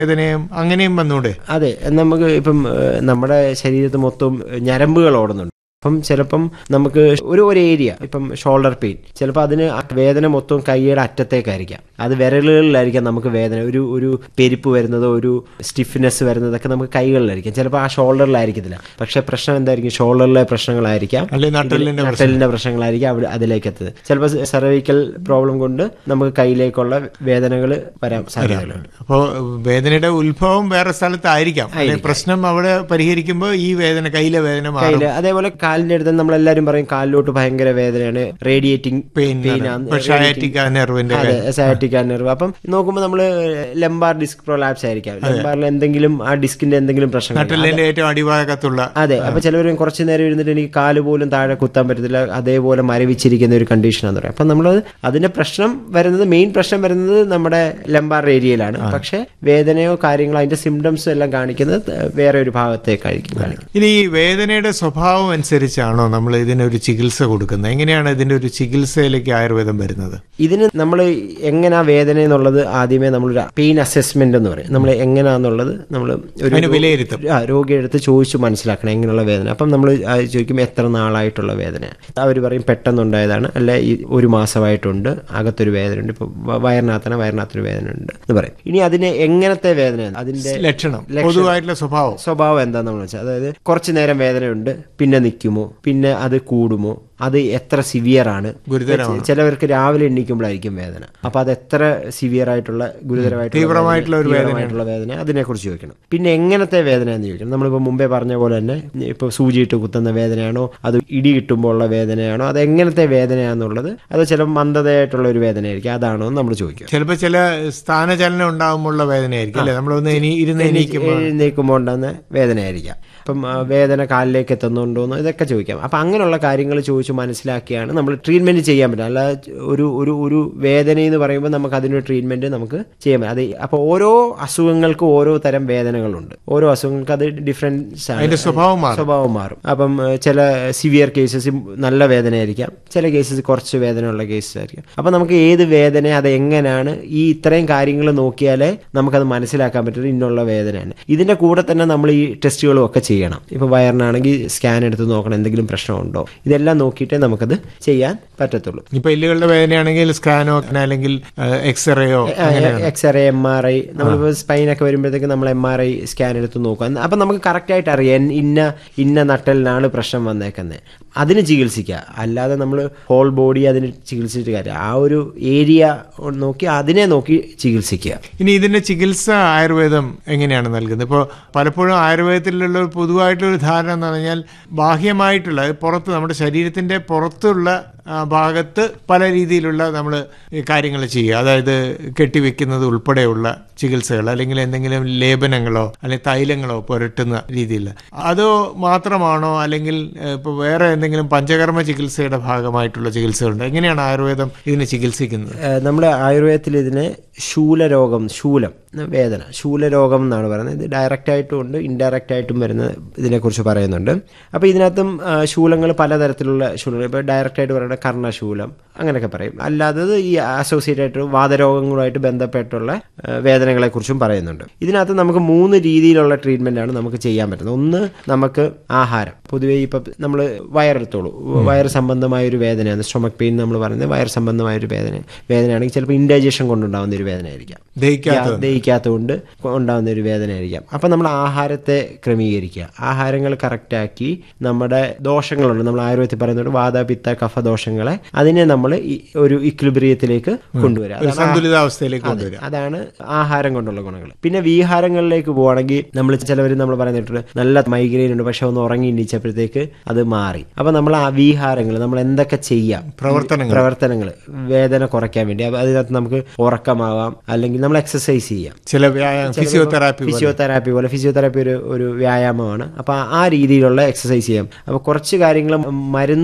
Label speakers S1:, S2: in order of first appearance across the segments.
S1: വേദനയും അങ്ങനെയും വന്നൂടെ
S2: അതെ നമുക്ക് ഇപ്പം ഏഹ്, നമ്മുടെ ശരീരത്ത് മൊത്തം ഞരമ്പുകൾ ഓടുന്നുണ്ട് അപ്പം ചിലപ്പം നമുക്ക് ഒരു ഒരു ഏരിയ ഇപ്പം ഷോൾഡർ പെയിൻ ചിലപ്പോൾ അതിന് ആ വേദന മൊത്തം കൈയുടെ അറ്റത്തേക്കായിരിക്കാം അത് വിരലുകളിലായിരിക്കാം നമുക്ക് വേദന ഒരു ഒരു പെരുപ്പ് വരുന്നതോ ഒരു സ്റ്റിഫ്നെസ് വരുന്നതൊക്കെ നമുക്ക് കൈകളിലായിരിക്കും ചിലപ്പോൾ ആ ഷോൾഡറിലായിരിക്കത്തില്ല പക്ഷേ പ്രശ്നം എന്തായിരിക്കും ഷോൾഡറിലെ പ്രശ്നങ്ങളായിരിക്കും
S1: അല്ലെങ്കിൽ നട്ടലിന്റെ പ്രശ്നം
S2: നട്ടലിന്റെ പ്രശ്നങ്ങളായിരിക്കും അവിടെ അതിലേക്ക് എത്തുന്നത് ചിലപ്പോൾ സെർവിക്കൽ പ്രോബ്ലം കൊണ്ട് നമുക്ക് കൈയിലേക്കുള്ള വേദനകൾ വരാൻ സാധ്യതകളുണ്ട്
S1: അപ്പോൾ വേദനയുടെ ഉത്ഭവം വേറെ സ്ഥലത്തായിരിക്കാം അല്ലെ പ്രശ്നം അവിടെ പരിഹരിക്കുമ്പോൾ ഈ വേദന കയ്യിലെ വേദന മാറും
S2: കയ്യില് അതേപോലെ കാലിന്റെ അടുത്ത് നമ്മളെല്ലാരും പറയും കാലിലോട്ട് ഭയങ്കര വേദനയാണ് റേഡിയേറ്റിംഗ്
S1: പെയിൻ ഷയാറ്റിക് നെർവിന്റെ
S2: അതെ സയാറ്റിക് നെർവ് അപ്പം നോക്കുമ്പോൾ നമ്മൾ ലെംബാർ ഡിസ്ക് പ്രൊലാപ്സ് ആയിരിക്കാം ലെംബാറിൽ എന്തെങ്കിലും ആ ഡിസ്കിന്റെ എന്തെങ്കിലും പ്രശ്നം കാണും.
S1: നട്ടലിന്റെ ഏറ്റവും അടിഭാഗത്തുള്ള
S2: അതെ അപ്പൊ ചിലവരും കുറച്ച് നേരം ഇരുന്നിട്ട് എനിക്ക് കാല് പോലും താഴെ കുത്താൻ പറ്റത്തില്ല അതേപോലെ മരവിച്ചിരിക്കുന്ന ഒരു കണ്ടീഷനാന്ന് പറയാം അപ്പൊ നമ്മൾ അതിന്റെ പ്രശ്നം വരുന്നത് മെയിൻ പ്രശ്നം വരുന്നത് നമ്മുടെ ലെംബാർ ഏരിയയിലാണ് പക്ഷെ വേദനയോ കാര്യങ്ങളോ അതിന്റെ സിംറ്റംസ് എല്ലാം കാണിക്കുന്നത് വേറെ ഒരു ഭാഗത്തേക്കായിരിക്കും കാണിക്കുന്നത്
S1: ഇനി ഈ വേദനയുടെ സ്വഭാവം അനുസരിച്ചാണോ നമ്മൾ ഇതിനൊരു ചികിത്സ കൊടുക്കുന്നത് എങ്ങനെയാണ് ഇതിന്റെ ഒരു ചികിത്സയിലേക്ക് ആയുർവേദം വരുന്നത്
S2: ഇതിന് നമ്മൾ എങ്ങനെയാ വേദന എന്നുള്ളത് ആദ്യമേ നമ്മളൊരു പെയിൻ അസസ്മെന്റ് എന്ന് പറയും നമ്മൾ എങ്ങനെയാന്നുള്ളത് നമ്മൾ ഒരു
S1: അതിന് വിലയിരുത്തും
S2: ആ, രോഗിയെടുത്ത് ചോദിച്ചു മനസ്സിലാക്കണം എങ്ങനെയുള്ള വേദന അപ്പം നമ്മൾ ചോദിക്കും എത്ര നാളായിട്ടുള്ള വേദന അവർ പറയും പെട്ടെന്നുണ്ടായതാണ് അല്ല ഈ ഒരു മാസമായിട്ടുണ്ട് അകത്തൊരു വേദന ഉണ്ട് ഇപ്പൊ വയറിനകത്താണ് വയറിനകത്തൊരു വേദന ഉണ്ട് എന്ന് പറയും ഇനി അതിന് എങ്ങനത്തെ വേദനയാണ് അതിന്റെ
S1: ലക്ഷണം പൊതുവായിട്ടുള്ള സ്വഭാവം
S2: സ്വഭാവം എന്താണെന്ന് വെച്ചാൽ അതായത് കുറച്ചു നേരം വേദനയുണ്ട് പിന്നെ നിൽക്കുമോ പിന്നെ അത് കൂടുമോ അത് എത്ര സിവിയർ ആണ്
S1: ഗുരുതരമാണ്.
S2: ചിലവർക്ക് രാവിലെ എണ്ണീക്കുമ്പോഴായിരിക്കും വേദന അപ്പൊ അത് എത്ര സിവിയർ ആയിട്ടുള്ള ഗുരുതരമായിട്ടുള്ള
S1: തീവ്രമായിട്ടുള്ള ഒരു
S2: വേദന- തീവ്രമായിട്ടുള്ള വേദന അതിനെക്കുറിച്ച് ചോദിക്കണം പിന്നെ എങ്ങനത്തെ വേദന എന്ന് ചോദിക്കണം നമ്മളിപ്പോൾ മുമ്പേ പറഞ്ഞ പോലെ തന്നെ ഇപ്പോൾ സൂചിയിട്ട് കുത്തുന്ന വേദനയാണോ അത് ഇടി കിട്ടുമ്പോൾ ഉള്ള വേദനയാണോ അത് എങ്ങനത്തെ വേദനയാണെന്നുള്ളത് അത് ചിലപ്പോൾ മന്ദതയായിട്ടുള്ള ഒരു വേദനയായിരിക്കും അതാണോ എന്ന് നമ്മൾ ചോദിക്കും
S1: ചിലപ്പോൾ ചില സ്ഥാനചലനം ഉണ്ടാകുമ്പോഴുള്ള വേദനയായിരിക്കും അല്ലെ നമ്മളൊന്ന് ഇനി ഇരുന്ന് എണീക്കുമ്പോൾ
S2: എഴുന്നേൽക്കുമ്പോൾ ഉണ്ടാകുന്ന വേദനയായിരിക്കാം അപ്പം ആ, വേദന കാലിലേക്ക് എത്തുന്നുണ്ടോന്നോ ഇതൊക്കെ ചോദിക്കാം അപ്പം അങ്ങനെയുള്ള കാര്യങ്ങൾ ചോദിച്ച് മനസ്സിലാക്കിയാണ് നമ്മൾ ട്രീറ്റ്മെന്റ് ചെയ്യാൻ പറ്റും അല്ല ഒരു ഒരു ഒരു വേദന എന്ന് പറയുമ്പോൾ നമുക്ക് അതിനൊരു ട്രീറ്റ്മെന്റ് നമുക്ക് ചെയ്യാൻ പറ്റും അത് അപ്പോൾ ഓരോ അസുഖങ്ങൾക്കും ഓരോ തരം വേദനകളുണ്ട് ഓരോ അസുഖങ്ങൾക്ക് അത് ഡിഫറൻസ് ആണ്
S1: അതിന്റെ സ്വഭാവം മാറും
S2: സ്വഭാവം മാറും അപ്പം ഏഹ്, ചില സിവിയർ കേസസ് നല്ല വേദനയായിരിക്കാം ചില കേസസ് കുറച്ച് വേദനയുള്ള കേസസ് ആയിരിക്കും അപ്പം നമുക്ക് ഏത് വേദന അത് എങ്ങനെയാണ് ഈ ഇത്രയും കാര്യങ്ങൾ നോക്കിയാലേ നമുക്കത് മനസ്സിലാക്കാൻ പറ്റുന്നത് ഇന്നുള്ള വേദനയാണ് ഇതിന്റെ കൂടെ തന്നെ നമ്മൾ ഈ ടെസ്റ്റുകളും ഒക്കെ ചെയ്യണം ഇപ്പൊ വയറിനാണെങ്കിൽ സ്കാൻ എടുത്ത് നോക്കണം എന്തെങ്കിലും പ്രശ്നമുണ്ടോ ഇതെല്ലാം നോക്കിയിട്ടേ നമുക്കത് ചെയ്യാൻ പറ്റത്തുള്ളൂ
S1: ഇപ്പൊ എല്ലുകളുടെ വേദനയാണെങ്കിൽ സ്കാനോ അല്ലെങ്കിൽ എക്സ്റേയോ
S2: എക്സ്റേ എം ആർ ഐ നമ്മളിപ്പോൾ സ്പൈനൊക്കെ വരുമ്പോഴത്തേക്ക് നമ്മൾ എം ആർ ഐ സ്കാൻ എടുത്ത് നോക്കുക അപ്പം നമുക്ക് കറക്റ്റായിട്ട് അറിയാം ഇന്ന ഇന്ന നട്ടലിനാണ് പ്രശ്നം വന്നേക്കുന്നത് അതിന് ചികിത്സിക്കുക അല്ലാതെ നമ്മൾ ഹോൾ ബോഡി അതിന് ചികിത്സിച്ചിട്ട് കാര്യം ആ ഒരു ഏരിയ നോക്കി അതിനെ നോക്കി ചികിത്സിക്കുക
S1: ഇനി ഇതിന്റെ ചികിത്സ ആയുർവേദം എങ്ങനെയാണ് നൽകുന്നത് ഇപ്പോൾ പലപ്പോഴും ആയുർവേദത്തിലുള്ള ഒരു പൊതുവായിട്ടുള്ള ഒരു ധാരണ എന്ന് പറഞ്ഞാൽ ബാഹ്യമായിട്ടുള്ള പുറത്ത് നമ്മുടെ ശരീരത്തിന്റെ പുറത്തുള്ള ആ, ഭാഗത്ത് പല രീതിയിലുള്ള നമ്മൾ കാര്യങ്ങൾ ചെയ്യുക അതായത് കെട്ടിവെക്കുന്നത് ഉൾപ്പെടെയുള്ള ചികിത്സകൾ അല്ലെങ്കിൽ എന്തെങ്കിലും ലേപനങ്ങളോ അല്ലെങ്കിൽ തൈലങ്ങളോ പുരട്ടുന്ന രീതിയിൽ അതോ മാത്രമാണോ അല്ലെങ്കിൽ ഇപ്പോൾ വേറെ എന്തെങ്കിലും പഞ്ചകർമ്മ ചികിത്സയുടെ ഭാഗമായിട്ടുള്ള ചികിത്സകളുണ്ട് എങ്ങനെയാണ് ആയുർവേദം ഇതിനെ ചികിത്സിക്കുന്നത്
S2: നമ്മുടെ ആയുർവേദത്തിൽ ഇതിനെ ശൂലരോഗം ശൂലം വേദന ശൂലരോഗം എന്നാണ് പറയുന്നത് ഇത് ഡയറക്റ്റ് ആയിട്ടും ഉണ്ട് ഇൻഡയറക്റ്റ് ആയിട്ടും വരുന്ന ഇതിനെക്കുറിച്ച് പറയുന്നുണ്ട് അപ്പോൾ ഇതിനകത്തും ശൂലങ്ങൾ പലതരത്തിലുള്ള ശൂലങ്ങൾ ഇപ്പോൾ ഡയറക്റ്റ് ആയിട്ട് പറയുന്നത് കർണശൂലം അങ്ങനെയൊക്കെ പറയും അല്ലാത്തത് ഈ അസോസിയേറ്റ് ആയിട്ട് വാതരോഗങ്ങളുമായിട്ട് ബന്ധപ്പെട്ടുള്ള ആ, വേദനകളെക്കുറിച്ചും പറയുന്നുണ്ട് ഇതിനകത്ത് നമുക്ക് മൂന്ന് രീതിയിലുള്ള ട്രീറ്റ്മെൻ്റ് ആണ് നമുക്ക് ചെയ്യാൻ പറ്റുന്നത് ഒന്ന് നമുക്ക് ആഹാരം പൊതുവേ ഇപ്പം നമ്മൾ വയറെടുത്തോളൂ വയർ സംബന്ധമായ ഒരു വേദനയാണ് സ്റ്റൊമക് പെയിൻ നമ്മൾ പറയുന്നത് വയർ സംബന്ധമായ ഒരു വേദന വേദനയാണെങ്കിൽ ചിലപ്പോൾ ഇൻഡൈജഷൻ കൊണ്ടുണ്ടാകുന്ന ഒരു വേദനയായിരിക്കാം
S1: ദഹിക്കാത്ത
S2: ദഹിക്കാത്തതുകൊണ്ട് ഉണ്ടാകുന്ന ഒരു വേദനയായിരിക്കാം അപ്പം നമ്മൾ ആഹാരത്തെ ക്രമീകരിക്കുക ആഹാരങ്ങൾ കറക്റ്റാക്കി നമ്മുടെ ദോഷങ്ങളുണ്ട് നമ്മൾ ആയുർവേദത്തിൽ പറയുന്നുണ്ട് വാദപിത്ത കഫ ദോഷങ്ങളെ അതിനെ നമ്മൾ ഈ ഒരു ഇക്ലിബ്രിയത്തിലേക്ക് കൊണ്ടുവരിക
S1: ഒരു
S2: അതാണ്
S1: സന്തുലിതാവസ്ഥയിലേക്ക് കൊണ്ടുവരിക
S2: അതാണ് ആഹാരം കൊണ്ടുള്ള ഗുണങ്ങൾ പിന്നെ വിഹാരങ്ങളിലേക്ക് പോവാണെങ്കിൽ നമ്മൾ ചിലവർ നമ്മൾ പറയുന്നിട്ടുണ്ട് നല്ല മൈഗ്രെയിൻ ഉണ്ട് പക്ഷെ ഒന്ന് ഉറങ്ങി എണീച്ചപ്പോഴത്തേക്ക് അത് മാറി അപ്പൊ നമ്മൾ ആ വിഹാരങ്ങൾ നമ്മൾ എന്തൊക്കെ ചെയ്യാം
S1: പ്രവർത്തനങ്ങൾ
S2: പ്രവർത്തനങ്ങൾ വേദന കുറയ്ക്കാൻ വേണ്ടി അപ്പൊ അതിനകത്ത് നമുക്ക് ഉറക്കമാവാം അല്ലെങ്കിൽ നമ്മൾ എക്സസൈസ് ചെയ്യാം
S1: ചില വ്യായാമം ഫിസിയോതെറാപ്പി
S2: ഫിസിയോതെറാപ്പി പോലെ ഫിസിയോതെറാപ്പി ഒരു ഒരു വ്യായാമമാണ് അപ്പോൾ ആ രീതിയിലുള്ള എക്സസൈസ് ചെയ്യാം അപ്പോൾ കുറച്ച് കാര്യങ്ങൾ മരുന്ന്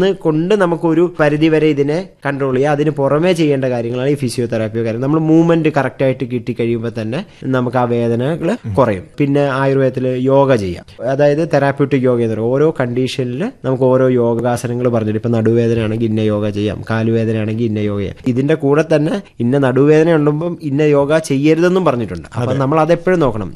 S2: മരുന്ന് കൊണ്ട് നമുക്കൊരു പരിധി വരെ ഇതിനെ കൺട്രോൾ ചെയ്യാം അതിന് പുറമേ ചെയ്യേണ്ട കാര്യങ്ങളാണ് ഈ ഫിസിയോതെറാപ്പിയോ കാര്യം നമ്മൾ മൂവ്മെന്റ് കറക്റ്റായിട്ട് കിട്ടിക്കഴിയുമ്പോൾ തന്നെ നമുക്ക് ആ വേദനകൾ കുറയും പിന്നെ ആയുർവേദത്തിൽ യോഗ ചെയ്യാം അതായത് തെറാപ്യൂട്ടിക് യോഗ എന്ന് പറയും ഓരോ കണ്ടീഷനിൽ നമുക്ക് ഓരോ യോഗാസനങ്ങൾ പറഞ്ഞിട്ട് ഇപ്പം നടുവേദന ആണെങ്കിൽ ഇന്ന യോഗ ചെയ്യാം കാലുവേദന ആണെങ്കിൽ ഇന്ന യോഗ ചെയ്യാം ഇതിന്റെ കൂടെ തന്നെ ഇന്ന നടുവേദന ഉണ്ടുമ്പം ഇന്ന യോഗ ചെയ്യരുതെന്നും പറഞ്ഞിട്ടുണ്ട് അപ്പം നമ്മൾ അതെപ്പോഴും നോക്കണം